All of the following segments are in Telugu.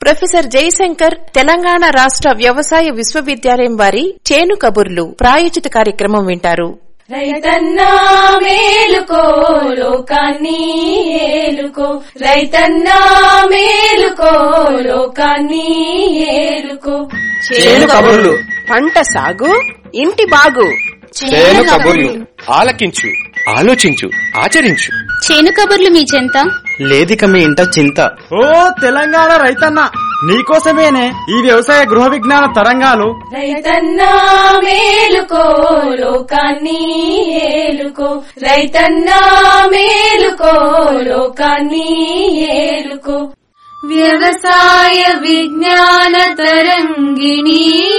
ప్రొఫెసర్ జయశంకర్ తెలంగాణ రాష్ట్ర వ్యవసాయ విశ్వవిద్యాలయం వారి చేను కబుర్లు ప్రాయోజిత కార్యక్రమం వింటారు రైతన్నా మేలుకో లోకాన్ని ఏలుకో రైతన్నా మేలుకో లోకాన్ని ఏలుకో చేను కబుర్లు పంట సాగు ఇంటి బాగు చేను కబుర్లు ఆలకించు ఆలోచించు ఆచరించు చేను కబుర్లు మీ చెంత లేదిక మీ ఇంట చింత ఓ తెలంగాణ రైతన్న నీకోసమేనే ఈ వ్యవసాయ గృహ విజ్ఞాన తరంగాలు రైతన్నా మేలుకో లోకాన్ని ఏలుకో రైతన్నా మేలుకో లోకాన్ని ఏలుకో వ్యవసాయ విజ్ఞాన తరంగిణి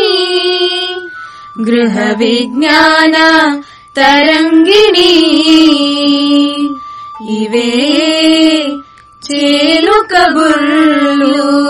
గృహ విజ్ఞాన తరంగిణి ఇవే చేలు కబుర్లు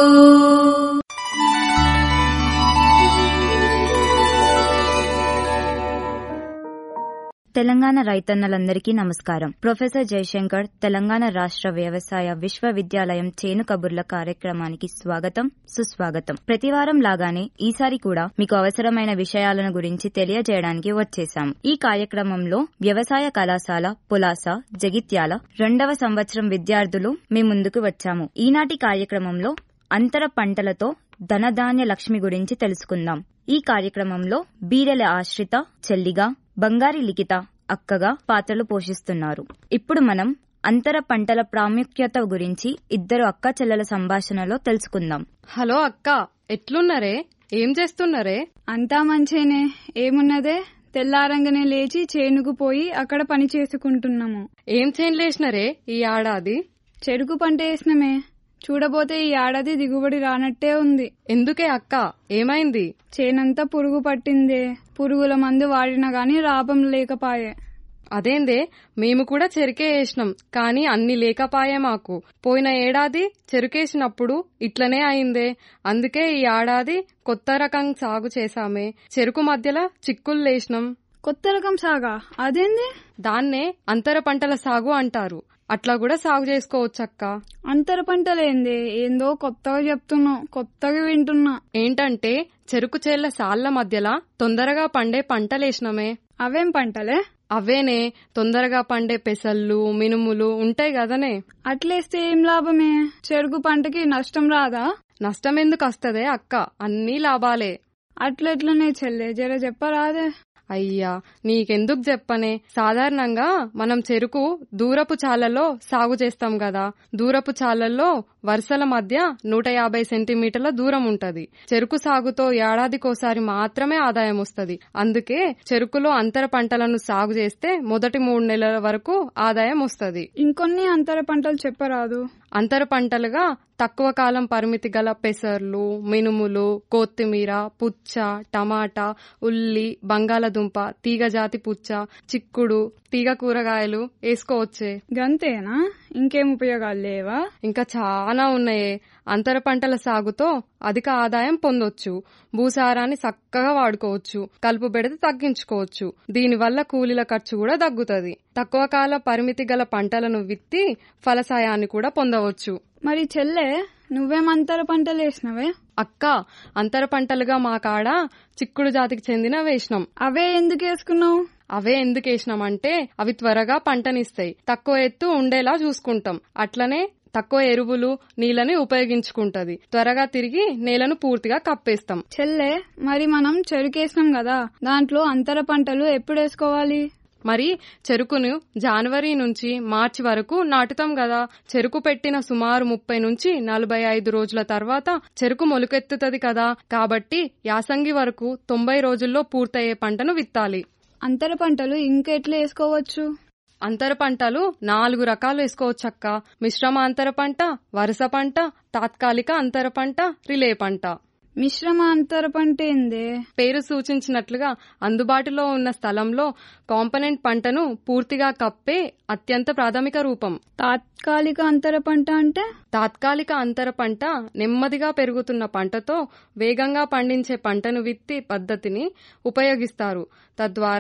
తెలంగాణ రైతన్నలందరికీ నమస్కారం ప్రొఫెసర్ జయశంకర్ తెలంగాణ రాష్ట్ర వ్యవసాయ విశ్వవిద్యాలయం చేను కబుర్ల కార్యక్రమానికి స్వాగతం సుస్వాగతం ప్రతివారం లాగానే ఈసారి కూడా మీకు అవసరమైన విషయాలను గురించి తెలియజేయడానికి వచ్చేశాం ఈ కార్యక్రమంలో వ్యవసాయ కళాశాల పులాస జగిత్యాల రెండవ సంవత్సరం విద్యార్థులు మీ ముందుకు వచ్చాము ఈనాటి కార్యక్రమంలో అంతర పంటలతో ధనధాన్య లక్ష్మి గురించి తెలుసుకుందాం ఈ కార్యక్రమంలో బీరెల ఆశ్రిత చెల్లిగా బంగారి లిఖిత అక్కగా పాత్రలు పోషిస్తున్నారు ఇప్పుడు మనం అంతర పంటల ప్రాముఖ్యత గురించి ఇద్దరు అక్క చెల్లెల సంభాషణలో తెలుసుకుందాం హలో అక్క ఎట్లున్నరే ఏం చేస్తున్నరే అంతా మంచేనే ఏమున్నదే తెల్లారంగానే లేచి చేనుకు పోయి అక్కడ పని చేసుకుంటున్నాము ఏం చేన్లేసినరే ఈ ఏడాది చెరుకు పంట వేసినమే చూడబోతే ఈ ఏడాది దిగుబడి రానట్టే ఉంది ఎందుకే అక్క ఏమైంది చేనంతా పురుగు పట్టిందే పురుగుల మందు వాడినా గాని లాభం లేకపాయే అదేందే మేము కూడా చెరుకే వేసినాం కానీ అన్ని లేకపాయే మాకు పోయిన ఏడాది చెరుకేసినప్పుడు ఇట్లనే అయిందే అందుకే ఈ ఏడాది కొత్త రకం సాగు చేశామే చెరుకు మధ్యలో చిక్కులు లేసినాం కొత్త రకం సాగా అదేంది దాన్నే అంతర పంటల సాగు అంటారు అట్లా కూడా సాగు చేసుకోవచ్చక్క అంతర పంటలేంది ఏందో కొత్తగా చెప్తున్నావు కొత్తగా వింటున్నా ఏంటంటే చెరుకు చేళ్ల సాళ్ల మధ్యలా తొందరగా పండే పంటలేసినమే అవేం పంటలే అవేనే తొందరగా పండే పెసళ్ళు మినుములు ఉంటాయి కదనే అట్లేస్తే ఏం లాభమే చెరుకు పంటకి నష్టం రాదా నష్టం ఎందుకు వస్తదే అక్క అన్నీ లాభాలే అట్లెట్లనే చెల్లే జర చెప్పరాదే అయ్యా నీకెందుకు చెప్పనే సాధారణంగా మనం చెరుకు దూరపు చాలల్లో సాగు చేస్తాం కదా దూరపు చాలల్లో వరుసల మధ్య నూట యాభై సెంటీమీటర్ల దూరం ఉంటది చెరుకు సాగుతో ఏడాదికోసారి మాత్రమే ఆదాయం వస్తది అందుకే చెరుకులో అంతర పంటలను సాగు చేస్తే మొదటి మూడు నెలల వరకు ఆదాయం వస్తది ఇంకొన్ని అంతర పంటలు చెప్పరాదు అంతర పంటలుగా తక్కువ కాలం పరిమితి గల పెసర్లు మినుములు కొత్తిమీర పుచ్చ టమాటా ఉల్లి బంగాళదుంప తీగజాతి పుచ్చ చిక్కుడు తీగ కూరగాయలు వేసుకోవచ్చే గంతేనా ఇంకేం ఉపయోగాలు లేవా ఇంకా చాలా ఉన్నాయే అంతర పంటల సాగుతో అధిక ఆదాయం పొందొచ్చు భూసారాన్ని చక్కగా వాడుకోవచ్చు కలుపు బెడత తగ్గించుకోవచ్చు దీనివల్ల కూలీల ఖర్చు కూడా తగ్గుతుంది తక్కువ కాల పరిమితి గల పంటలను విత్తి ఫలసాయాన్ని కూడా పొందవచ్చు మరి చెల్లె నువ్వేం అంతర పంటలు వేసినవే అక్క అంతర పంటలుగా మా కాడ చిక్కుడు జాతికి చెందిన వేసినాం అవే ఎందుకు వేసుకున్నావు అవే ఎందుకు వేసినామంటే అవి త్వరగా పంటనిస్తాయి తక్కువ ఎత్తు ఉండేలా చూసుకుంటాం అట్లనే తక్కువ ఎరువులు నీళ్ళని ఉపయోగించుకుంటది త్వరగా తిరిగి నేలను పూర్తిగా కప్పేస్తాం చెల్లె మరి మనం చెరుకేసినాం కదా దాంట్లో అంతర పంటలు ఎప్పుడు వేసుకోవాలి మరి చెరుకును జనవరి నుంచి మార్చి వరకు నాటుతాం కదా చెరుకు పెట్టిన సుమారు ముప్పై నుంచి నలభై ఐదు రోజుల తర్వాత చెరుకు మొలకెత్తుతది కదా కాబట్టి యాసంగి వరకు తొంభై రోజుల్లో పూర్తయ్యే పంటను విత్తాలి అంతర పంటలు ఇంకెట్లా వేసుకోవచ్చు అంతర పంటలు నాలుగు రకాలు వేసుకోవచ్చక్క మిశ్రమ అంతర పంట వరుస పంట తాత్కాలిక అంతర పంట రిలే పంట మిశ్రమ అంతర పంట ఏందే పేరు సూచించినట్లుగా అందుబాటులో ఉన్న స్థలంలో కాంపనెంట్ పంటను పూర్తిగా కప్పే అత్యంత ప్రాథమిక రూపం తాత్కాలిక అంతర పంట అంటే తాత్కాలిక అంతర పంట నెమ్మదిగా పెరుగుతున్న పంటతో వేగంగా పండించే పంటను విత్తి పద్ధతిని ఉపయోగిస్తారు తద్వారా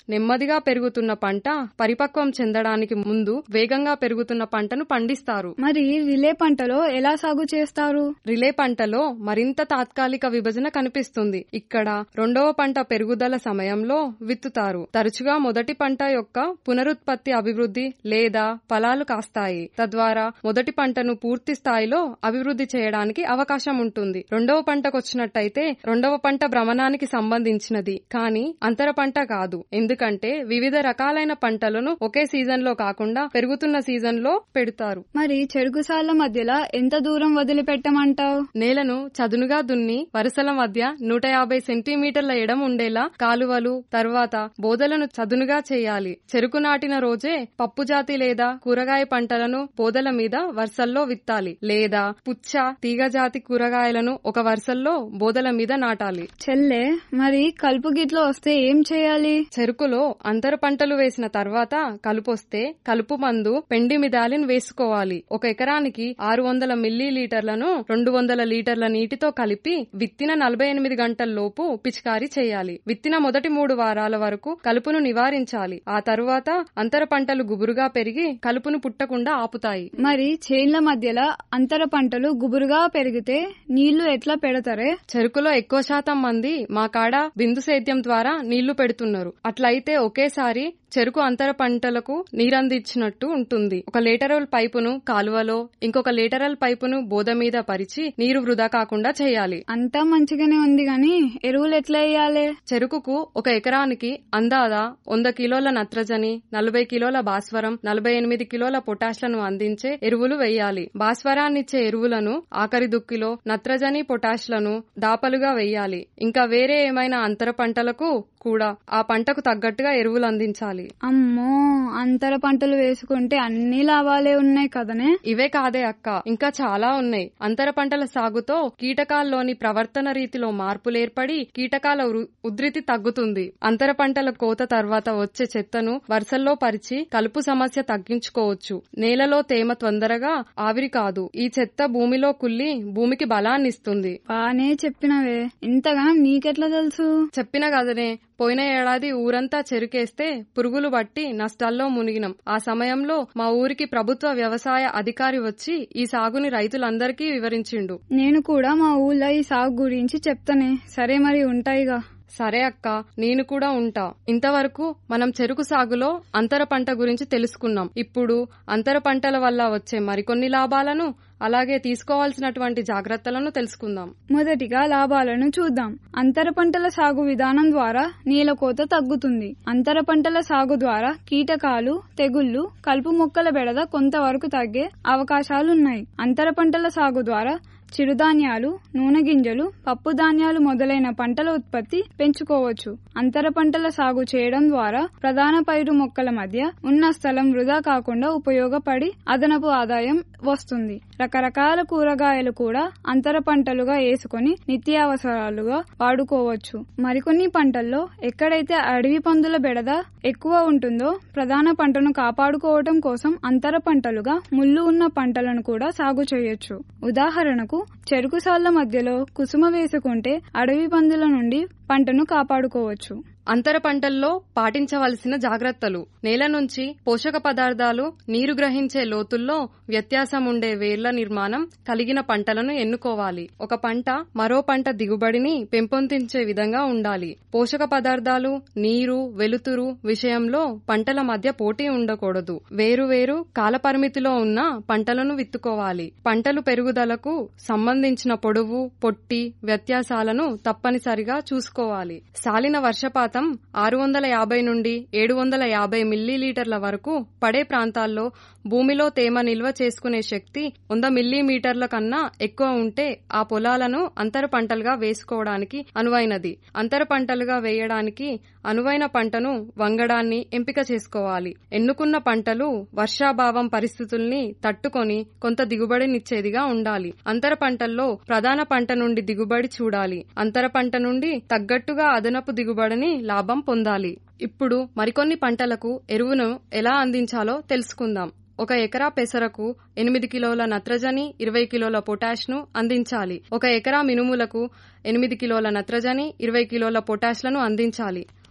నెమ్మదిగా పెరుగుతున్న పంట పరిపక్వం చెందడానికి ముందు వేగంగా పెరుగుతున్న పంటను పండిస్తారు మరి రిలే పంటలో ఎలా సాగు చేస్తారు రిలే పంటలో మరింత తాత్కాలిక విభజన కనిపిస్తుంది ఇక్కడ రెండవ పంట పెరుగుదల సమయంలో విత్తుతారు తరచుగా మొదటి పంట యొక్క పునరుత్పత్తి అభివృద్ధి లేదా ఫలాలు కాస్తాయి తద్వారా మొదటి పంటను పూర్తి స్థాయిలో అభివృద్ధి చేయడానికి అవకాశం ఉంటుంది రెండవ పంటకొచ్చినట్టయితే రెండవ పంట భ్రమణానికి సంబంధించినది కానీ అంతర పంట కాదు ఎందుకంటే వివిధ రకాలైన పంటలను ఒకే సీజన్ లో కాకుండా పెరుగుతున్న సీజన్ లో పెడతారు మరి చెరుకు సాళ్ల మధ్యలో ఎంత దూరం వదిలిపెట్టమంటావు నేలను చదునుగా దున్ని వరుసల మధ్య నూట యాభై సెంటీమీటర్ల ఎడం ఉండేలా కాలువలు తర్వాత బోదలను చదునుగా చేయాలి చెరుకు నాటిన రోజే పప్పు జాతి లేదా కూరగాయ పంటలను బోదల మీద వరుసల్లో విత్తాలి లేదా పుచ్చ తీగ జాతి కూరగాయలను ఒక వరుసల్లో బోదల మీద నాటాలి చెల్లె మరి కలుపు గిట్లో వస్తే ఏం చేయాలి చెరుకులో అంతర పంటలు వేసిన తర్వాత కలుపొస్తే కలుపు మందు పెండి మిదాలిన్ వేసుకోవాలి ఒక ఎకరానికి ఆరు వందల మిల్లీ లీటర్లను రెండు వందల లీటర్ల నీటితో కలిపి విత్తిన నలభై ఎనిమిది గంటల లోపు పిచికారీ చేయాలి విత్తిన మొదటి మూడు వారాల వరకు కలుపును నివారించాలి ఆ తరువాత అంతర పంటలు గుబురుగా పెరిగి కలుపును పుట్టకుండా ఆపుతాయి మరి చేన్ల మధ్యలో అంతర పంటలు గుబురుగా పెరిగితే నీళ్లు ఎట్లా పెడతారే చెరుకులో ఎక్కువ శాతం మంది మా కాడ బిందు సేద్యం ద్వారా నీళ్లు పెడుతున్నారు అట్లయితే ఒకేసారి చెరుకు అంతర పంటలకు నీరందించినట్టు ఉంటుంది ఒక లేటరల్ పైపును కాలువలో ఇంకొక లేటరల్ పైపును బోద మీద పరిచి నీరు వృధా కాకుండా చేయాలి అంతా మంచిగానే ఉంది గాని ఎరువులు ఎట్లా వేయాలి చెరుకుకు ఒక ఎకరానికి అందాదా వంద కిలోల నత్రజని నలభై కిలోల భాస్వరం నలభై ఎనిమిది కిలోల పొటాష్లను అందించే ఎరువులు వేయాలి భాస్వరాన్నిచ్చే ఎరువులను ఆఖరి దుక్కిలో నత్రజని పొటాష్లను దాపలుగా వేయాలి ఇంకా వేరే ఏమైనా అంతర పంటలకు కూడా ఆ పంటకు తగ్గట్టుగా ఎరువులు అందించాలి అమ్మో అంతర పంటలు వేసుకుంటే అన్ని లాభాలే ఉన్నాయి కదనే ఇవే కాదే అక్క ఇంకా చాలా ఉన్నాయి అంతర పంటల సాగుతో కీటకాల్లోని ప్రవర్తన రీతిలో మార్పులు ఏర్పడి కీటకాల ఉరు- ఉధృతి తగ్గుతుంది అంతర పంటల కోత తర్వాత వచ్చే చెత్తను వరుసల్లో పరిచి కలుపు సమస్య తగ్గించుకోవచ్చు నేలలో తేమ తొందరగా ఆవిరి కాదు ఈ చెత్త భూమిలో కుల్లి భూమికి బలాన్నిస్తుంది బానే చెప్పినవే ఇంతగా నీకెట్లా తెలుసు చెప్పిన కదనే పోయిన ఏడాది ఊరంతా చెరుకేస్తే పురుగులు బట్టి నష్టాల్లో మునిగినం ఆ సమయంలో మా ఊరికి ప్రభుత్వ వ్యవసాయ అధికారి వచ్చి ఈ సాగుని రైతులందరికీ వివరించిండు నేను కూడా మా ఊళ్ళో ఈ సాగు గురించి చెప్తానే సరే మరి ఉంటాయిగా సరే అక్క నేను కూడా ఉంటా ఇంతవరకు మనం చెరుకు సాగులో అంతర పంట గురించి తెలుసుకున్నాం ఇప్పుడు అంతర పంటల వల్ల వచ్చే మరికొన్ని లాభాలను అలాగే తీసుకోవాల్సినటువంటి జాగ్రత్తలను తెలుసుకుందాం మొదటిగా లాభాలను చూద్దాం అంతర పంటల సాగు విధానం ద్వారా నేల కోత తగ్గుతుంది అంతర పంటల సాగు ద్వారా కీటకాలు తెగుళ్లు కలుపు మొక్కల బెడద కొంతవరకు తగ్గే అవకాశాలున్నాయి అంతర పంటల సాగు ద్వారా చిరుధాన్యాలు నూనె గింజలు పప్పు ధాన్యాలు మొదలైన పంటల ఉత్పత్తి పెంచుకోవచ్చు అంతర పంటల సాగు చేయడం ద్వారా ప్రధాన పైరు మొక్కల మధ్య ఉన్న స్థలం వృధా కాకుండా ఉపయోగపడి అదనపు ఆదాయం వస్తుంది రకరకాల కూరగాయలు కూడా అంతర పంటలుగా వేసుకొని నిత్యావసరాలుగా వాడుకోవచ్చు మరికొన్ని పంటల్లో ఎక్కడైతే అడవి పందుల బెడద ఎక్కువ ఉంటుందో ప్రధాన పంటను కాపాడుకోవటం కోసం అంతర పంటలుగా ముళ్ళు ఉన్న పంటలను కూడా సాగు చేయొచ్చు ఉదాహరణకు చెరుకు సాళ్ల మధ్యలో కుసుమ వేసుకుంటే అడవి పందుల నుండి పంటను కాపాడుకోవచ్చు అంతర పంటల్లో పాటించవలసిన జాగ్రత్తలు నేల నుంచి పోషక పదార్థాలు నీరు గ్రహించే లోతుల్లో వ్యత్యాసం ఉండే వేర్ల నిర్మాణం కలిగిన పంటలను ఎన్నుకోవాలి ఒక పంట మరో పంట దిగుబడిని పెంపొందించే విధంగా ఉండాలి పోషక పదార్థాలు నీరు వెలుతురు విషయంలో పంటల మధ్య పోటీ ఉండకూడదు వేరు కాలపరిమితిలో ఉన్న పంటలను విత్తుకోవాలి పంటలు పెరుగుదలకు సంబంధించిన పొడవు పొట్టి వ్యత్యాసాలను తప్పనిసరిగా చూసుకోవాలి సాలిన వర్షపాతం ఆరు వందల యాభై నుండి ఏడు వందల యాభై మిల్లీలీటర్ల వరకు పడే ప్రాంతాల్లో భూమిలో తేమ నిల్వ చేసుకునే శక్తి వంద మిల్లీమీటర్ల కన్నా ఎక్కువ ఉంటే ఆ పొలాలను అంతర పంటలుగా వేసుకోవడానికి అనువైనది అంతర పంటలుగా వేయడానికి అనువైన పంటను వంగడాన్ని ఎంపిక చేసుకోవాలి ఎన్నుకున్న పంటలు వర్షాభావం పరిస్థితుల్ని తట్టుకొని కొంత దిగుబడినిచ్చేదిగా ఉండాలి అంతర పంటల్లో ప్రధాన పంట నుండి దిగుబడి చూడాలి అంతర పంట నుండి తగ్గట్టుగా అదనపు దిగుబడిని లాభం పొందాలి ఇప్పుడు మరికొన్ని పంటలకు ఎరువును ఎలా అందించాలో తెలుసుకుందాం ఒక ఎకరా పెసరకు ఎనిమిది కిలోల నత్రజని ఇరవై కిలోల పొటాష్ ను అందించాలి ఒక ఎకరా మినుములకు ఎనిమిది కిలోల నత్రజని ఇరవై కిలోల పొటాష్లను అందించాలి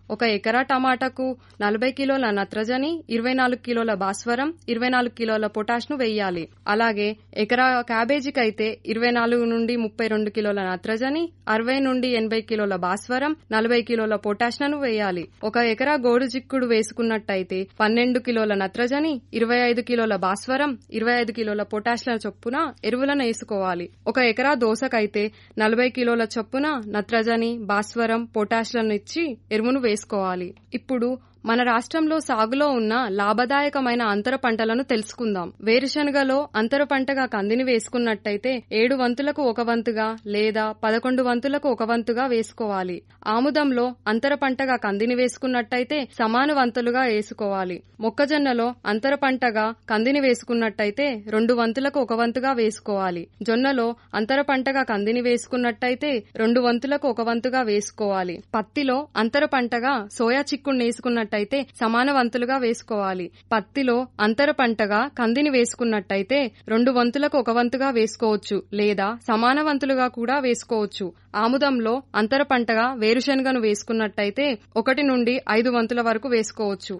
ఒక ఎకరా టమాటాకు నలభై కిలోల నత్రజని ఇరవై నాలుగు కిలోల భాస్వరం ఇరవై నాలుగు కిలోల పొటాష్ ను వేయాలి అలాగే ఎకరా క్యాబేజీకి అయితే ఇరవై నాలుగు నుండి ముప్పై రెండు కిలోల నత్రజని అరవై నుండి ఎనభై కిలోల భాస్వరం నలభై కిలోల పొటాష్ ను వేయాలి ఒక ఎకరా గోడు చిక్కుడు వేసుకున్నట్టయితే పన్నెండు కిలోల నత్రజని ఇరవై ఐదు కిలోల భాస్వరం ఇరవై ఐదు కిలోల పొటాష్ల చొప్పున ఎరువులను వేసుకోవాలి ఒక ఎకరా దోసకైతే నలభై కిలోల చొప్పున నత్రజని భాస్వరం పొటాష్లను ఇచ్చి ఎరువును వేసుకోవాలి ఇప్పుడు మన రాష్ట్రంలో సాగులో ఉన్న లాభదాయకమైన అంతర పంటలను తెలుసుకుందాం వేరుశనగలో అంతర పంటగా కందిని వేసుకున్నట్టయితే ఏడు వంతులకు ఒక వంతుగా లేదా పదకొండు వంతులకు ఒక వంతుగా వేసుకోవాలి ఆముదంలో అంతర పంటగా కందిని వేసుకున్నట్టయితే సమాన వంతులుగా వేసుకోవాలి మొక్కజొన్నలో అంతర పంటగా కందిని వేసుకున్నట్టయితే రెండు వంతులకు ఒక వంతుగా వేసుకోవాలి జొన్నలో అంతర పంటగా కందిని వేసుకున్నట్టయితే రెండు వంతులకు ఒక వంతుగా వేసుకోవాలి పత్తిలో అంతర పంటగా సోయా చిక్కుడు వేసుకున్నట్టయితే సమాన వంతులుగా వేసుకోవాలి పత్తిలో అంతర పంటగా కందిని వేసుకున్నట్టయితే రెండు వంతులకు ఒక వంతుగా వేసుకోవచ్చు లేదా సమాన వంతులుగా కూడా వేసుకోవచ్చు ఆముదంలో అంతర పంటగా వేరుశనగను వేసుకున్నట్టయితే ఒకటి నుండి ఐదు వంతుల వరకు వేసుకోవచ్చు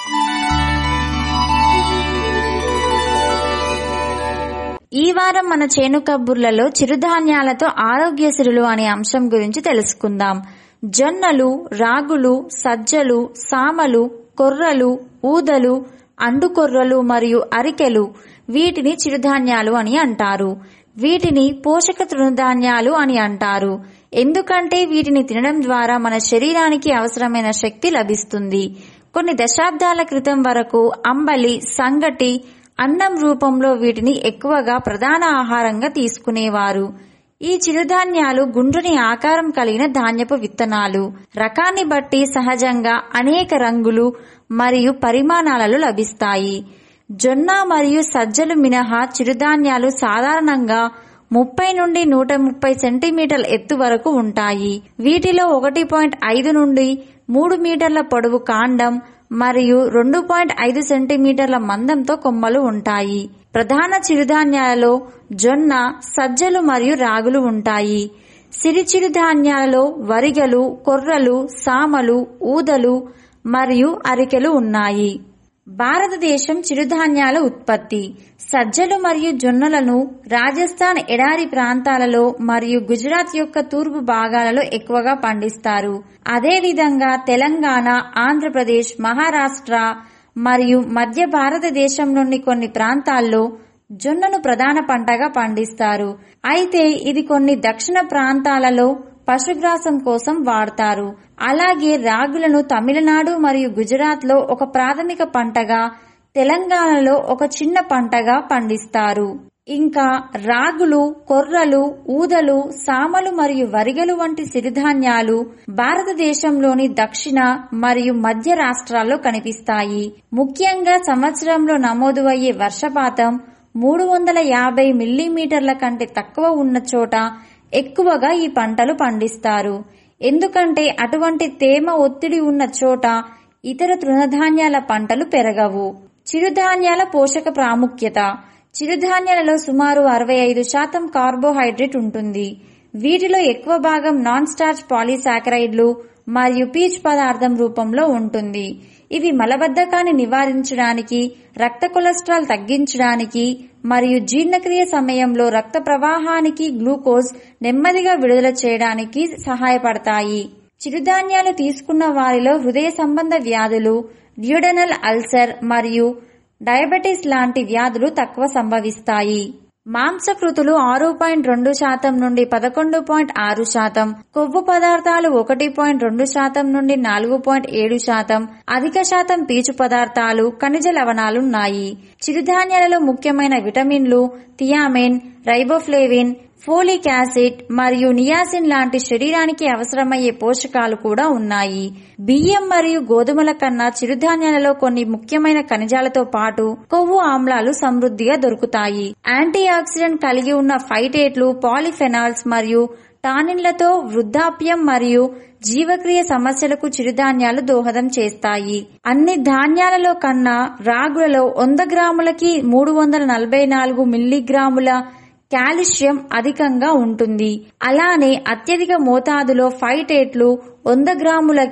ఈ వారం మన చేను కబుర్లలో చిరుధాన్యాలతో ఆరోగ్యశ్రులు అనే అంశం గురించి తెలుసుకుందాం జొన్నలు రాగులు సజ్జలు సామలు కొర్రలు ఊదలు అండుకొర్రలు మరియు అరికెలు వీటిని చిరుధాన్యాలు అని అంటారు వీటిని పోషక తృణధాన్యాలు అని అంటారు ఎందుకంటే వీటిని తినడం ద్వారా మన శరీరానికి అవసరమైన శక్తి లభిస్తుంది కొన్ని దశాబ్దాల క్రితం వరకు అంబలి సంగటి అన్నం రూపంలో వీటిని ఎక్కువగా ప్రధాన ఆహారంగా తీసుకునేవారు ఈ చిరుధాన్యాలు గుండ్రని ఆకారం కలిగిన ధాన్యపు విత్తనాలు రకాన్ని బట్టి సహజంగా అనేక రంగులు మరియు పరిమాణాలలో లభిస్తాయి జొన్న మరియు సజ్జలు మినహా చిరుధాన్యాలు సాధారణంగా ముప్పై నుండి నూట ముప్పై సెంటీమీటర్ల ఎత్తు వరకు ఉంటాయి వీటిలో ఒకటి పాయింట్ ఐదు నుండి మూడు మీటర్ల పొడవు కాండం మరియు రెండు పాయింట్ ఐదు సెంటీమీటర్ల మందంతో కొమ్మలు ఉంటాయి ప్రధాన చిరుధాన్యాలలో జొన్న సజ్జలు మరియు రాగులు ఉంటాయి సిరి చిరుధాన్యాలలో వరిగలు కొర్రలు సామలు ఊదలు మరియు అరికెలు ఉన్నాయి భారతదేశం చిరుధాన్యాల ఉత్పత్తి సజ్జలు మరియు జొన్నలను రాజస్థాన్ ఎడారి ప్రాంతాలలో మరియు గుజరాత్ యొక్క తూర్పు భాగాలలో ఎక్కువగా పండిస్తారు అదేవిధంగా తెలంగాణ ఆంధ్రప్రదేశ్ మహారాష్ట్ర మరియు మధ్య భారతదేశంలోని కొన్ని ప్రాంతాల్లో జొన్నను ప్రధాన పంటగా పండిస్తారు అయితే ఇది కొన్ని దక్షిణ ప్రాంతాలలో పశుగ్రాసం కోసం వాడతారు అలాగే రాగులను తమిళనాడు మరియు గుజరాత్ లో ఒక ప్రాథమిక పంటగా తెలంగాణలో ఒక చిన్న పంటగా పండిస్తారు ఇంకా రాగులు కొర్రలు ఊదలు సామలు మరియు వరిగలు వంటి సిరిధాన్యాలు భారతదేశంలోని దక్షిణ మరియు మధ్య రాష్ట్రాల్లో కనిపిస్తాయి ముఖ్యంగా సంవత్సరంలో నమోదు అయ్యే వర్షపాతం మూడు వందల యాభై మిల్లీమీటర్ల కంటే తక్కువ ఉన్న చోట ఎక్కువగా ఈ పంటలు పండిస్తారు ఎందుకంటే అటువంటి తేమ ఒత్తిడి ఉన్న చోట ఇతర తృణధాన్యాల పంటలు పెరగవు చిరుధాన్యాల పోషక ప్రాముఖ్యత చిరుధాన్యాలలో సుమారు అరవై ఐదు శాతం కార్బోహైడ్రేట్ ఉంటుంది వీటిలో ఎక్కువ భాగం నాన్ స్టార్చ్ పాలీసాకరైడ్లు మరియు పీచ్ పదార్థం రూపంలో ఉంటుంది ఇవి మలబద్ధకాన్ని నివారించడానికి రక్త కొలెస్ట్రాల్ తగ్గించడానికి మరియు జీర్ణక్రియ సమయంలో రక్త ప్రవాహానికి గ్లూకోజ్ నెమ్మదిగా విడుదల చేయడానికి సహాయపడతాయి చిరుధాన్యాలు తీసుకున్న వారిలో హృదయ సంబంధ వ్యాధులు డ్యూడనల్ అల్సర్ మరియు డయాబెటీస్ లాంటి వ్యాధులు తక్కువ సంభవిస్తాయి మాంసకృతులు ఆరు పాయింట్ రెండు శాతం నుండి పదకొండు పాయింట్ ఆరు శాతం కొవ్వు పదార్థాలు ఒకటి పాయింట్ రెండు శాతం నుండి నాలుగు పాయింట్ ఏడు శాతం అధిక శాతం పీచు పదార్థాలు ఖనిజ లవణాలున్నాయి చిరుధాన్యాలలో ముఖ్యమైన విటమిన్లు థియామిన్ రైబోఫ్లేవిన్ ఫోలిక్ యాసిడ్ మరియు నియాసిన్ లాంటి శరీరానికి అవసరమయ్యే పోషకాలు కూడా ఉన్నాయి బియ్యం మరియు గోధుమల కన్నా చిరుధాన్యాలలో కొన్ని ముఖ్యమైన ఖనిజాలతో పాటు కొవ్వు ఆమ్లాలు సమృద్ధిగా దొరుకుతాయి యాంటీ ఆక్సిడెంట్ కలిగి ఉన్న ఫైటేట్లు పాలిఫెనాల్స్ మరియు టానిన్లతో వృద్ధాప్యం మరియు జీవక్రియ సమస్యలకు చిరుధాన్యాలు దోహదం చేస్తాయి అన్ని ధాన్యాలలో కన్నా రాగులలో వంద గ్రాములకి మూడు వందల నలభై నాలుగు మిల్లీగ్రాముల కాల్షియం అధికంగా ఉంటుంది అలానే అత్యధిక మోతాదులో ఫైటేట్లు వంద గ్రాములకి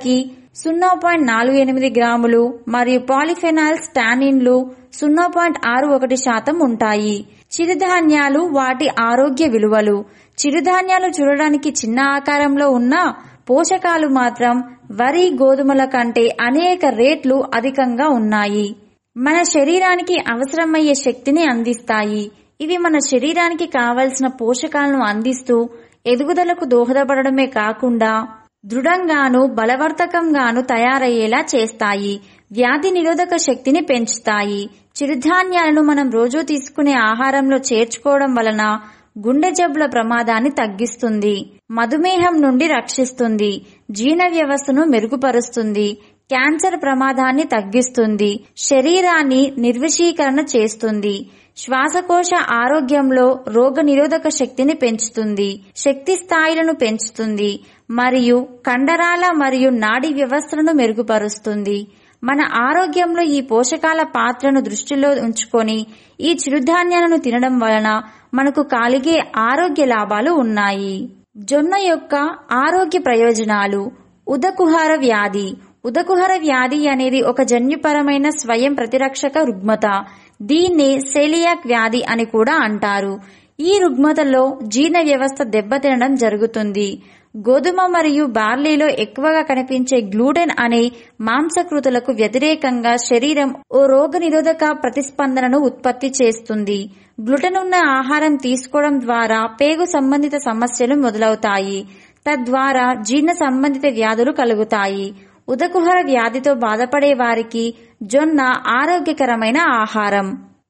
సున్నా పాయింట్ నాలుగు ఎనిమిది గ్రాములు మరియు పాలిఫెనాల్స్ టానిన్లు సున్నా పాయింట్ ఆరు ఒకటి శాతం ఉంటాయి చిరుధాన్యాలు వాటి ఆరోగ్య విలువలు చిరుధాన్యాలు చూడడానికి చిన్న ఆకారంలో ఉన్న పోషకాలు మాత్రం వరి గోధుమల కంటే అనేక రేట్లు అధికంగా ఉన్నాయి మన శరీరానికి అవసరమయ్యే శక్తిని అందిస్తాయి ఇవి మన శరీరానికి కావలసిన పోషకాలను అందిస్తూ ఎదుగుదలకు దోహదపడమే కాకుండా దృఢంగాను బలవర్తకంగాను తయారయ్యేలా చేస్తాయి వ్యాధి నిరోధక శక్తిని పెంచుతాయి చిరుధాన్యాలను మనం రోజూ తీసుకునే ఆహారంలో చేర్చుకోవడం వలన గుండె జబ్బుల ప్రమాదాన్ని తగ్గిస్తుంది మధుమేహం నుండి రక్షిస్తుంది జీర్ణ వ్యవస్థను మెరుగుపరుస్తుంది క్యాన్సర్ ప్రమాదాన్ని తగ్గిస్తుంది శరీరాన్ని నిర్విషీకరణ చేస్తుంది శ్వాసకోశ ఆరోగ్యంలో రోగ నిరోధక శక్తిని పెంచుతుంది శక్తి స్థాయిలను పెంచుతుంది మరియు కండరాల మరియు నాడీ వ్యవస్థలను మెరుగుపరుస్తుంది మన ఆరోగ్యంలో ఈ పోషకాల పాత్రను దృష్టిలో ఉంచుకొని ఈ చిరుధాన్యాలను తినడం వలన మనకు కలిగే ఆరోగ్య లాభాలు ఉన్నాయి జొన్న యొక్క ఆరోగ్య ప్రయోజనాలు ఉదకుహార వ్యాధి ఉదకుహర వ్యాధి అనేది ఒక జన్యుపరమైన స్వయం ప్రతిరక్షక రుగ్మత దీన్ని సెలియాక్ వ్యాధి అని కూడా అంటారు ఈ రుగ్మతలో జీర్ణ వ్యవస్థ దెబ్బతినడం జరుగుతుంది గోధుమ మరియు బార్లీలో ఎక్కువగా కనిపించే గ్లూటెన్ అనే మాంసకృతులకు వ్యతిరేకంగా శరీరం ఓ రోగ నిరోధక ప్రతిస్పందనను ఉత్పత్తి చేస్తుంది గ్లూటెన్ ఉన్న ఆహారం తీసుకోవడం ద్వారా పేగు సంబంధిత సమస్యలు మొదలవుతాయి తద్వారా జీర్ణ సంబంధిత వ్యాధులు కలుగుతాయి ఉదకుహర వ్యాధితో బాధపడే వారికి జొన్న ఆరోగ్యకరమైన ఆహారం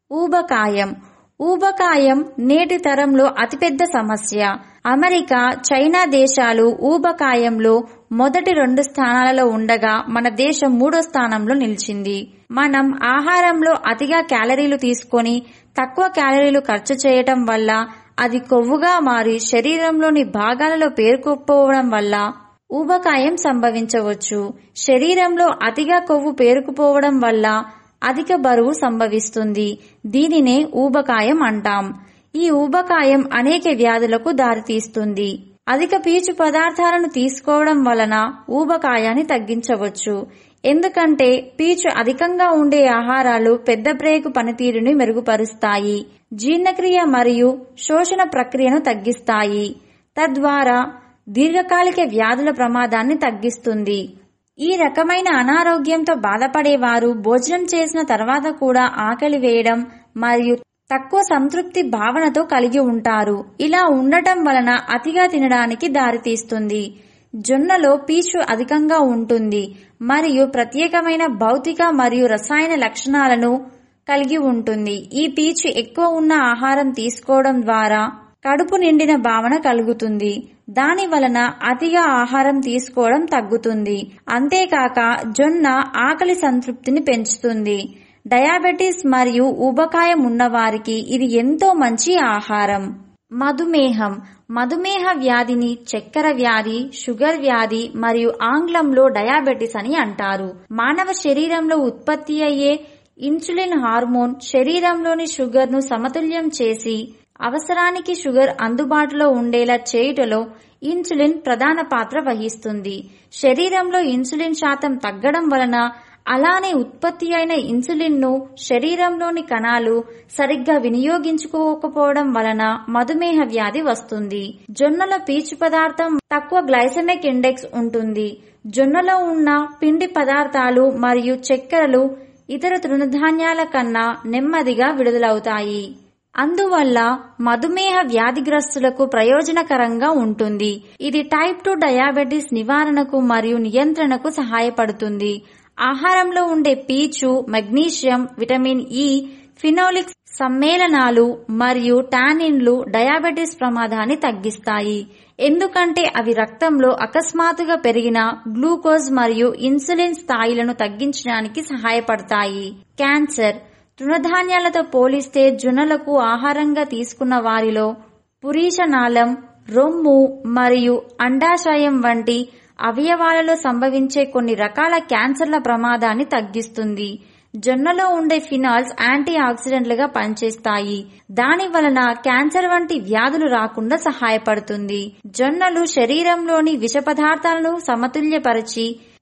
ఊబకాయం ఊబకాయం నేటి తరంలో అతిపెద్ద సమస్య అమెరికా చైనా దేశాలు ఊబకాయంలో మొదటి రెండు స్థానాలలో ఉండగా మన దేశం మూడో స్థానంలో నిలిచింది మనం ఆహారంలో అతిగా క్యాలరీలు తీసుకొని తక్కువ క్యాలరీలు ఖర్చు చేయటం వల్ల అది కొవ్వుగా మారి శరీరంలోని భాగాలలో పేరుకుపోవడం వల్ల ఊబకాయం సంభవించవచ్చు శరీరంలో అతిగా కొవ్వు పేరుకుపోవడం వల్ల అధిక బరువు సంభవిస్తుంది దీనినే ఊబకాయం అంటాం ఈ ఊబకాయం అనేక వ్యాధులకు దారితీస్తుంది అధిక పీచు పదార్థాలను తీసుకోవడం వలన ఊబకాయాన్ని తగ్గించవచ్చు ఎందుకంటే పీచు అధికంగా ఉండే ఆహారాలు పెద్ద ప్రేగు పనితీరుని మెరుగుపరుస్తాయి జీర్ణక్రియ మరియు శోషణ ప్రక్రియను తగ్గిస్తాయి తద్వారా దీర్ఘకాలిక వ్యాధుల ప్రమాదాన్ని తగ్గిస్తుంది ఈ రకమైన అనారోగ్యంతో బాధపడేవారు భోజనం చేసిన తర్వాత కూడా ఆకలి వేయడం మరియు తక్కువ సంతృప్తి భావనతో కలిగి ఉంటారు ఇలా ఉండటం వలన అతిగా తినడానికి దారితీస్తుంది జొన్నలో పీచు అధికంగా ఉంటుంది మరియు ప్రత్యేకమైన భౌతిక మరియు రసాయన లక్షణాలను కలిగి ఉంటుంది ఈ పీచు ఎక్కువ ఉన్న ఆహారం తీసుకోవడం ద్వారా కడుపు నిండిన భావన కలుగుతుంది దాని వలన అతిగా ఆహారం తీసుకోవడం తగ్గుతుంది అంతేకాక జొన్న ఆకలి సంతృప్తిని పెంచుతుంది డయాబెటీస్ మరియు ఊబకాయం ఉన్నవారికి ఇది ఎంతో మంచి ఆహారం మధుమేహం మధుమేహ వ్యాధిని చక్కెర వ్యాధి షుగర్ వ్యాధి మరియు ఆంగ్లంలో డయాబెటిస్ అని అంటారు మానవ శరీరంలో ఉత్పత్తి అయ్యే ఇన్సులిన్ హార్మోన్ శరీరంలోని షుగర్ను సమతుల్యం చేసి అవసరానికి షుగర్ అందుబాటులో ఉండేలా చేయుటలో ఇన్సులిన్ ప్రధాన పాత్ర వహిస్తుంది శరీరంలో ఇన్సులిన్ శాతం తగ్గడం వలన అలానే ఉత్పత్తి అయిన ఇన్సులిన్ ను శరీరంలోని కణాలు సరిగ్గా వినియోగించుకోకపోవడం వలన మధుమేహ వ్యాధి వస్తుంది జొన్నల పీచు పదార్థం తక్కువ గ్లైసెమిక్ ఇండెక్స్ ఉంటుంది జొన్నలో ఉన్న పిండి పదార్థాలు మరియు చక్కెరలు ఇతర తృణధాన్యాల కన్నా నెమ్మదిగా విడుదలవుతాయి అందువల్ల మధుమేహ వ్యాధిగ్రస్తులకు ప్రయోజనకరంగా ఉంటుంది ఇది టైప్ టూ డయాబెటిస్ నివారణకు మరియు నియంత్రణకు సహాయపడుతుంది ఆహారంలో ఉండే పీచు మెగ్నీషియం విటమిన్ ఇ ఫినోలిక్స్ సమ్మేళనాలు మరియు టానిన్లు డయాబెటిస్ ప్రమాదాన్ని తగ్గిస్తాయి ఎందుకంటే అవి రక్తంలో అకస్మాత్తుగా పెరిగిన గ్లూకోజ్ మరియు ఇన్సులిన్ స్థాయిలను తగ్గించడానికి సహాయపడతాయి క్యాన్సర్ తృణధాన్యాలతో పోలిస్తే జొన్నలకు ఆహారంగా తీసుకున్న వారిలో పురీషనాళం రొమ్ము మరియు అండాశయం వంటి అవయవాలలో సంభవించే కొన్ని రకాల క్యాన్సర్ల ప్రమాదాన్ని తగ్గిస్తుంది జొన్నలో ఉండే ఫినాల్స్ యాంటీ ఆక్సిడెంట్లుగా పనిచేస్తాయి దాని వలన క్యాన్సర్ వంటి వ్యాధులు రాకుండా సహాయపడుతుంది జొన్నలు శరీరంలోని విష పదార్థాలను సమతుల్యపరిచి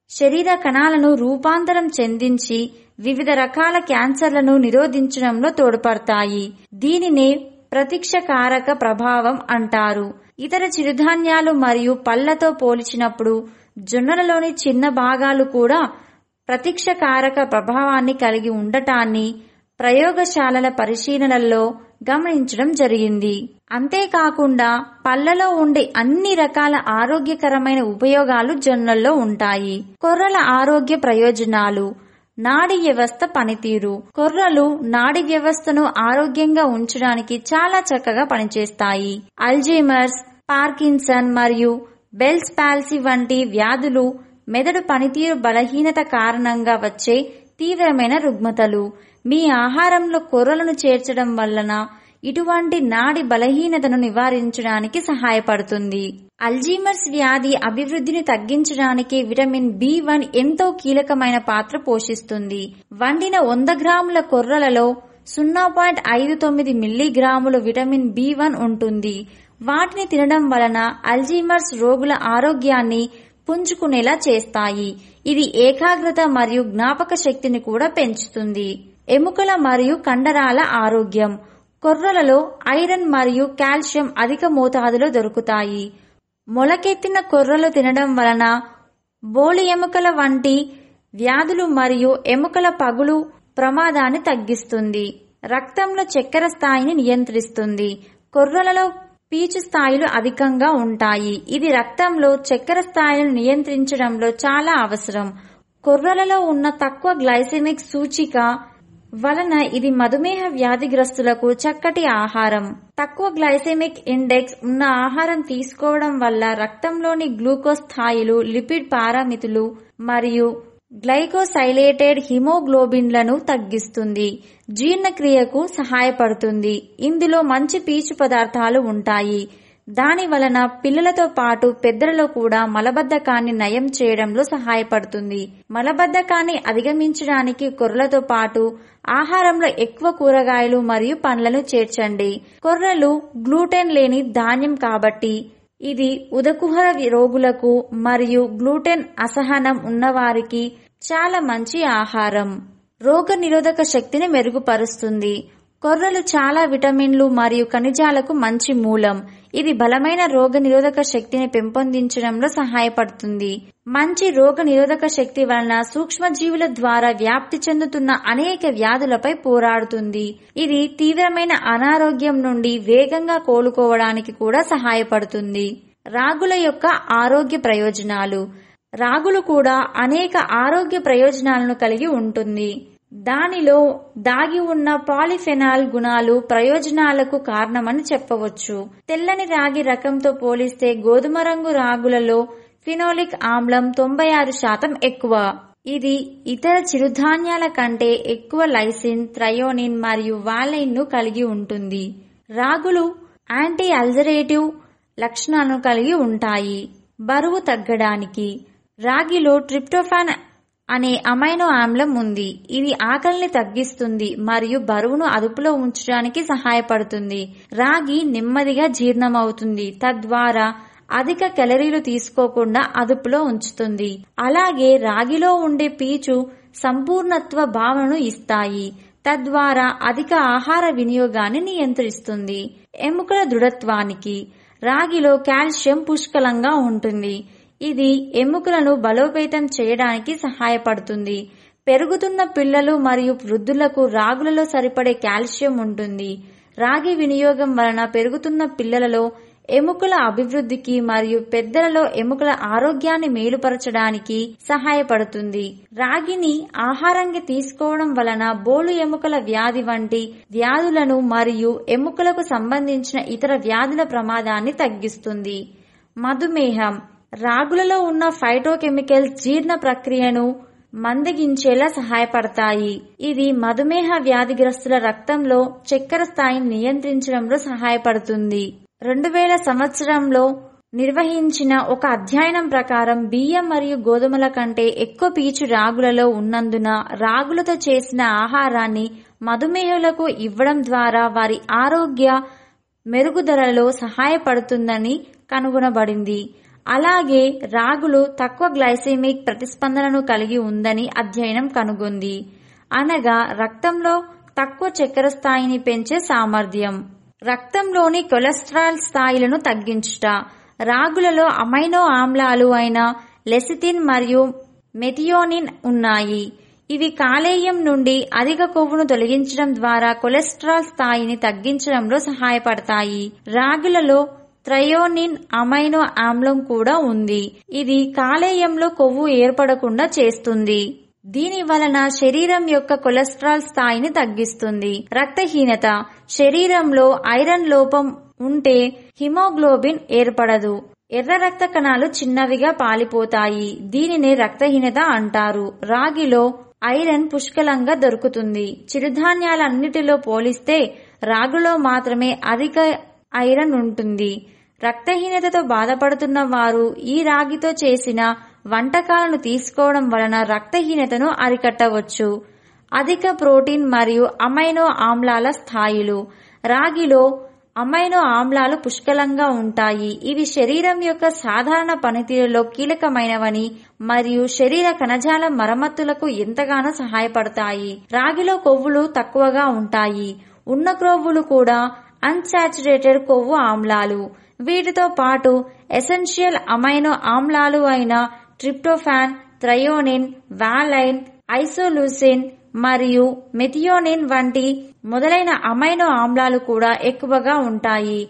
శరీర కణాలను రూపాంతరం చెందించి వివిధ రకాల క్యాన్సర్లను నిరోధించడంలో తోడ్పడతాయి దీనినే ప్రతిక్షకారక ప్రభావం అంటారు ఇతర చిరుధాన్యాలు మరియు పళ్లతో పోల్చినప్పుడు జొన్నలలోని చిన్న భాగాలు కూడా ప్రతిక్షకారక ప్రభావాన్ని కలిగి ఉండటాన్ని ప్రయోగశాలల పరిశీలనల్లో గమనించడం జరిగింది అంతేకాకుండా పళ్లలో ఉండే అన్ని రకాల ఆరోగ్యకరమైన ఉపయోగాలు జొన్నల్లో ఉంటాయి కొర్రల ఆరోగ్య ప్రయోజనాలు నాడి వ్యవస్థ పనితీరు కొర్రలు నాడి వ్యవస్థను ఆరోగ్యంగా ఉంచడానికి చాలా చక్కగా పనిచేస్తాయి అల్జీమర్స్ పార్కిన్సన్ మరియు బెల్స్ పాల్సీ వంటి వ్యాధులు మెదడు పనితీరు బలహీనత కారణంగా వచ్చే తీవ్రమైన రుగ్మతలు మీ ఆహారంలో కొర్రలను చేర్చడం వలన ఇటువంటి నాడి బలహీనతను నివారించడానికి సహాయపడుతుంది అల్జీమర్స్ వ్యాధి అభివృద్ధిని తగ్గించడానికి విటమిన్ బి వన్ ఎంతో కీలకమైన పాత్ర పోషిస్తుంది వండిన వంద గ్రాముల కొర్రలలో సున్నా పాయింట్ ఐదు తొమ్మిది మిల్లీగ్రాముల విటమిన్ బి వన్ ఉంటుంది వాటిని తినడం వలన అల్జీమర్స్ రోగుల ఆరోగ్యాన్ని పుంజుకునేలా చేస్తాయి ఇది ఏకాగ్రత మరియు జ్ఞాపక శక్తిని కూడా పెంచుతుంది ఎముకల మరియు కండరాల ఆరోగ్యం కొర్రలలో ఐరన్ మరియు కాల్షియం అధిక మోతాదులో దొరుకుతాయి మొలకెత్తిన కొర్రలు తినడం వలన బోలి ఎముకల వంటి వ్యాధులు మరియు ఎముకల పగులు ప్రమాదాన్ని తగ్గిస్తుంది రక్తంలో చక్కెర స్థాయిని నియంత్రిస్తుంది కొర్రలలో పీచు స్థాయిలు అధికంగా ఉంటాయి ఇది రక్తంలో చక్కెర స్థాయిలను నియంత్రించడంలో చాలా అవసరం కొర్రలలో ఉన్న తక్కువ గ్లైసెమిక్ సూచిక వలన ఇది మధుమేహ వ్యాధిగ్రస్తులకు చక్కటి ఆహారం తక్కువ గ్లైసెమిక్ ఇండెక్స్ ఉన్న ఆహారం తీసుకోవడం వల్ల రక్తంలోని గ్లూకోజ్ స్థాయిలు లిపిడ్ పారామితులు మరియు గ్లైకోసైలేటెడ్ హిమోగ్లోబిన్లను తగ్గిస్తుంది జీర్ణక్రియకు సహాయపడుతుంది ఇందులో మంచి పీచు పదార్థాలు ఉంటాయి దాని వలన పిల్లలతో పాటు పెద్దలలో కూడా మలబద్ధకాన్ని నయం చేయడంలో సహాయపడుతుంది మలబద్ధకాన్ని అధిగమించడానికి కొర్రలతో పాటు ఆహారంలో ఎక్కువ కూరగాయలు మరియు పండ్లను చేర్చండి కొర్రలు గ్లూటెన్ లేని ధాన్యం కాబట్టి ఇది ఉదకుహర రోగులకు మరియు గ్లూటెన్ అసహనం ఉన్నవారికి చాలా మంచి ఆహారం రోగ నిరోధక శక్తిని మెరుగుపరుస్తుంది కొర్రలు చాలా విటమిన్లు మరియు ఖనిజాలకు మంచి మూలం ఇది బలమైన రోగ నిరోధక శక్తిని పెంపొందించడంలో సహాయపడుతుంది మంచి రోగ నిరోధక శక్తి వలన సూక్ష్మజీవుల ద్వారా వ్యాప్తి చెందుతున్న అనేక వ్యాధులపై పోరాడుతుంది ఇది తీవ్రమైన అనారోగ్యం నుండి వేగంగా కోలుకోవడానికి కూడా సహాయపడుతుంది రాగుల యొక్క ఆరోగ్య ప్రయోజనాలు రాగులు కూడా అనేక ఆరోగ్య ప్రయోజనాలను కలిగి ఉంటుంది దానిలో దాగి ఉన్న పాలిఫెనాల్ గుణాలు ప్రయోజనాలకు కారణమని చెప్పవచ్చు తెల్లని రాగి రకంతో పోలిస్తే గోధుమ రంగు రాగులలో ఫినోలిక్ ఆమ్లం తొంభై ఆరు శాతం ఎక్కువ ఇది ఇతర చిరుధాన్యాల కంటే ఎక్కువ లైసిన్ త్రయోనిన్ మరియు వాలైన్ ను కలిగి ఉంటుంది రాగులు యాంటీ అల్జరేటివ్ లక్షణాలను కలిగి ఉంటాయి బరువు తగ్గడానికి రాగిలో ట్రిప్టోఫాన్ అనే అమైనో ఆమ్లం ఉంది ఇది ఆకలిని తగ్గిస్తుంది మరియు బరువును అదుపులో ఉంచడానికి సహాయపడుతుంది రాగి నెమ్మదిగా జీర్ణమవుతుంది తద్వారా అధిక కెలరీలు తీసుకోకుండా అదుపులో ఉంచుతుంది అలాగే రాగిలో ఉండే పీచు సంపూర్ణత్వ భావనను ఇస్తాయి తద్వారా అధిక ఆహార వినియోగాన్ని నియంత్రిస్తుంది ఎముకల దృఢత్వానికి రాగిలో కాల్షియం పుష్కలంగా ఉంటుంది ఇది ఎముకలను బలోపేతం చేయడానికి సహాయపడుతుంది పెరుగుతున్న పిల్లలు మరియు వృద్ధులకు రాగులలో సరిపడే కాల్షియం ఉంటుంది రాగి వినియోగం వలన పెరుగుతున్న పిల్లలలో ఎముకల అభివృద్ధికి మరియు పెద్దలలో ఎముకల ఆరోగ్యాన్ని మేలుపరచడానికి సహాయపడుతుంది రాగిని ఆహారంగా తీసుకోవడం వలన బోలు ఎముకల వ్యాధి వంటి వ్యాధులను మరియు ఎముకలకు సంబంధించిన ఇతర వ్యాధుల ప్రమాదాన్ని తగ్గిస్తుంది మధుమేహం రాగులలో ఉన్న ఫైటోకెమికల్స్ జీర్ణ ప్రక్రియను మందగించేలా సహాయపడతాయి ఇది మధుమేహ వ్యాధిగ్రస్తుల రక్తంలో చక్కెర స్థాయిని నియంత్రించడంలో సహాయపడుతుంది రెండు వేల సంవత్సరంలో నిర్వహించిన ఒక అధ్యయనం ప్రకారం బియ్యం మరియు గోధుమల కంటే ఎక్కువ పీచు రాగులలో ఉన్నందున రాగులతో చేసిన ఆహారాన్ని మధుమేహులకు ఇవ్వడం ద్వారా వారి ఆరోగ్య మెరుగుదలలో సహాయపడుతుందని కనుగొనబడింది అలాగే రాగులు తక్కువ గ్లైసెమిక్ ప్రతిస్పందనను కలిగి ఉందని అధ్యయనం కనుగొంది అనగా రక్తంలో తక్కువ చక్కెర స్థాయిని పెంచే సామర్థ్యం రక్తంలోని కొలెస్ట్రాల్ స్థాయిలను తగ్గించుట రాగులలో అమైనో ఆమ్లాలు అయిన లెసిథిన్ మరియు మెథియోనిన్ ఉన్నాయి ఇవి కాలేయం నుండి అధిక కొవ్వును తొలగించడం ద్వారా కొలెస్ట్రాల్ స్థాయిని తగ్గించడంలో సహాయపడతాయి రాగులలో త్రయోనిన్ అమైనో ఆమ్లం కూడా ఉంది ఇది కాలేయంలో కొవ్వు ఏర్పడకుండా చేస్తుంది దీని వలన శరీరం యొక్క కొలెస్ట్రాల్ స్థాయిని తగ్గిస్తుంది రక్తహీనత శరీరంలో ఐరన్ లోపం ఉంటే హిమోగ్లోబిన్ ఏర్పడదు ఎర్ర రక్త కణాలు చిన్నవిగా పాలిపోతాయి దీనిని రక్తహీనత అంటారు రాగిలో ఐరన్ పుష్కలంగా దొరుకుతుంది చిరుధాన్యాలన్నిటిలో పోలిస్తే రాగులో మాత్రమే అధిక ఐరన్ ఉంటుంది రక్తహీనతతో బాధపడుతున్న వారు ఈ రాగితో చేసిన వంటకాలను తీసుకోవడం వలన రక్తహీనతను అరికట్టవచ్చు అధిక ప్రోటీన్ మరియు అమైనో ఆమ్లాల స్థాయిలు రాగిలో అమైనో ఆమ్లాలు పుష్కలంగా ఉంటాయి ఇవి శరీరం యొక్క సాధారణ పనితీరులో కీలకమైనవని మరియు శరీర కణజాల మరమ్మతులకు ఎంతగానో సహాయపడతాయి రాగిలో కొవ్వులు తక్కువగా ఉంటాయి ఉన్న క్రొవ్వులు కూడా అన్సాచురేటెడ్ కొవ్వు ఆమ్లాలు వీటితో పాటు ఎసెన్షియల్ అమైనో ఆమ్లాలు అయిన ట్రిప్టోఫాన్ త్రయోనిన్ వాలైన్ ఐసోలూసిన్ మరియు మెథియోనిన్ వంటి మొదలైన అమైనో ఆమ్లాలు కూడా ఎక్కువగా ఉంటాయి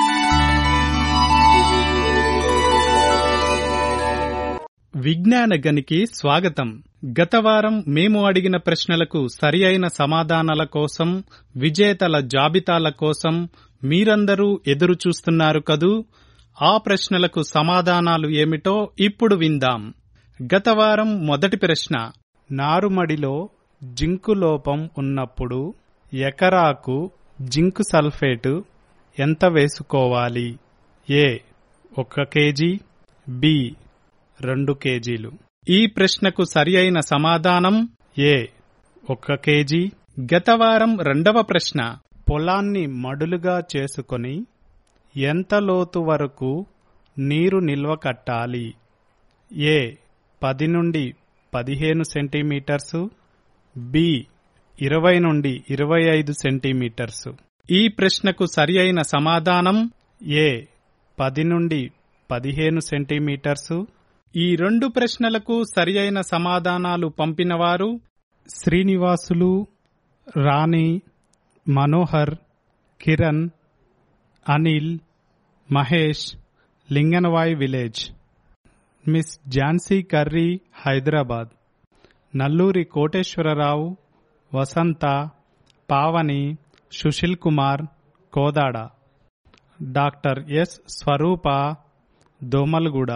విజ్ఞాన గనికి స్వాగతం గత వారం మేము అడిగిన ప్రశ్నలకు సరి అయిన సమాధానాల కోసం విజేతల జాబితాల కోసం మీరందరూ ఎదురు చూస్తున్నారు కదూ ఆ ప్రశ్నలకు సమాధానాలు ఏమిటో ఇప్పుడు విందాం గత వారం మొదటి ప్రశ్న నారుమడిలో జింకు లోపం ఉన్నప్పుడు ఎకరాకు జింకు సల్ఫేటు ఎంత వేసుకోవాలి ఏ ఒక కేజీ బి రెండు కేజీలు ఈ ప్రశ్నకు సరి అయిన సమాధానం ఏ ఒక కేజీ గత వారం రెండవ ప్రశ్న పొలాన్ని మడులుగా చేసుకొని ఎంత లోతు వరకు నీరు నిల్వ కట్టాలి ఏ పది నుండి పదిహేను సెంటీమీటర్సు బి ఇరవై నుండి ఇరవై ఐదు సెంటీమీటర్సు ఈ ప్రశ్నకు సరి అయిన సమాధానం ఏ పది నుండి పదిహేను సెంటీమీటర్సు ఈ రెండు ప్రశ్నలకు సరి అయిన సమాధానాలు పంపినవారు Srinivasulu Rani Manohar Kiran Anil Mahesh Linganavai village miss Jhansi Karri Hyderabad Nalluri Koteswararao Vasantha Pavani Sushil Kumar Kodada doctor S Swarupa Domalguda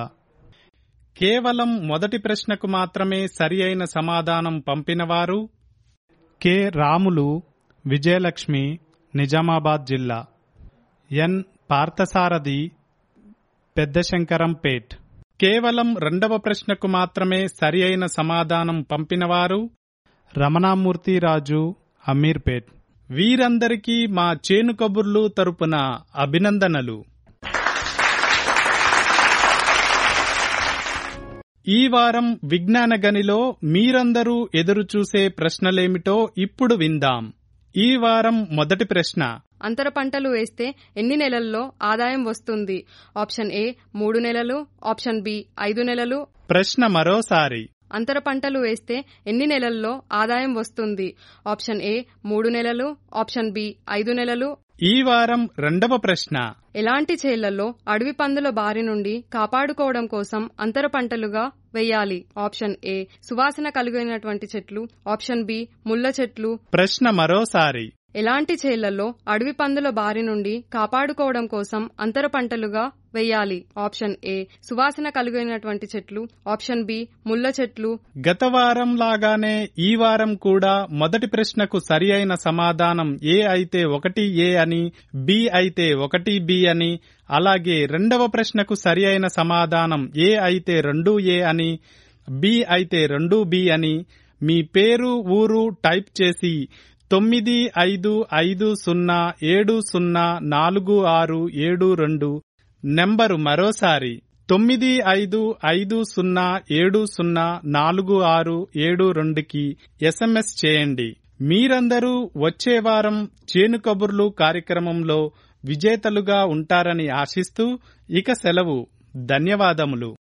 కేవలం మొదటి ప్రశ్నకు మాత్రమే సరి అయిన సమాధానం పంపినవారు కె రాములు విజయలక్ష్మి నిజామాబాద్ జిల్లా ఎన్ పార్థసారథి పెద్దశంకరంపేట్ కేవలం రెండవ ప్రశ్నకు మాత్రమే సరి అయిన సమాధానం పంపినవారు రమణామూర్తిరాజు అమీర్పేట్ వీరందరికీ మా చేను కబుర్లు తరపున అభినందనలు ఈ వారం విజ్ఞాన గనిలో మీరందరూ ఎదురుచూసే ప్రశ్నలేమిటో ఇప్పుడు విందాం ఈ వారం మొదటి ప్రశ్న అంతర పంటలు వేస్తే ఎన్ని నెలల్లో ఆదాయం వస్తుంది ఆప్షన్ ఏ మూడు నెలలు ఆప్షన్ బి ఐదు నెలలు ప్రశ్న మరోసారి అంతర పంటలు వేస్తే ఎన్ని నెలల్లో ఆదాయం వస్తుంది ఆప్షన్ ఏ మూడు నెలలు ఆప్షన్ బి ఐదు నెలలు ఈ వారం రెండవ ప్రశ్న ఎలాంటి చేళ్లలో అడవి పందుల బారి నుండి కాపాడుకోవడం కోసం అంతర పంటలుగా వేయాలి ఆప్షన్ ఏ సువాసన కలిగినటువంటి చెట్లు ఆప్షన్ బి ముళ్ళ చెట్లు ప్రశ్న మరోసారి ఎలాంటి చేళ్లలో అడవి పందుల బారి నుండి కాపాడుకోవడం కోసం అంతర పంటలుగా వేయాలి ఆప్షన్ ఏ సువాసన కలిగినటువంటి చెట్లు ఆప్షన్ బి ముళ్ళ చెట్లు గత వారం లాగానే ఈ వారం కూడా మొదటి ప్రశ్నకు సరి అయిన సమాధానం ఏ అయితే ఒకటి ఏ అని బి అయితే ఒకటి బి అని అలాగే రెండవ ప్రశ్నకు సరి అయిన సమాధానం ఏ అయితే రెండు ఏ అని బి అయితే రెండు బి అని మీ పేరు ఊరు టైప్ చేసి తొమ్మిది ఐదు ఐదు సున్నా ఏడు సున్నా నాలుగు ఆరు ఏడు రెండు నెంబరు మరోసారి తొమ్మిది ఐదు ఐదు సున్నా ఏడు సున్నా నాలుగు ఆరు ఏడు రెండుకి ఎస్ఎంఎస్ చేయండి మీరందరూ వచ్చే వారం చేను కబుర్లు కార్యక్రమంలో విజేతలుగా ఉంటారని ఆశిస్తూ ఇక సెలవు ధన్యవాదములు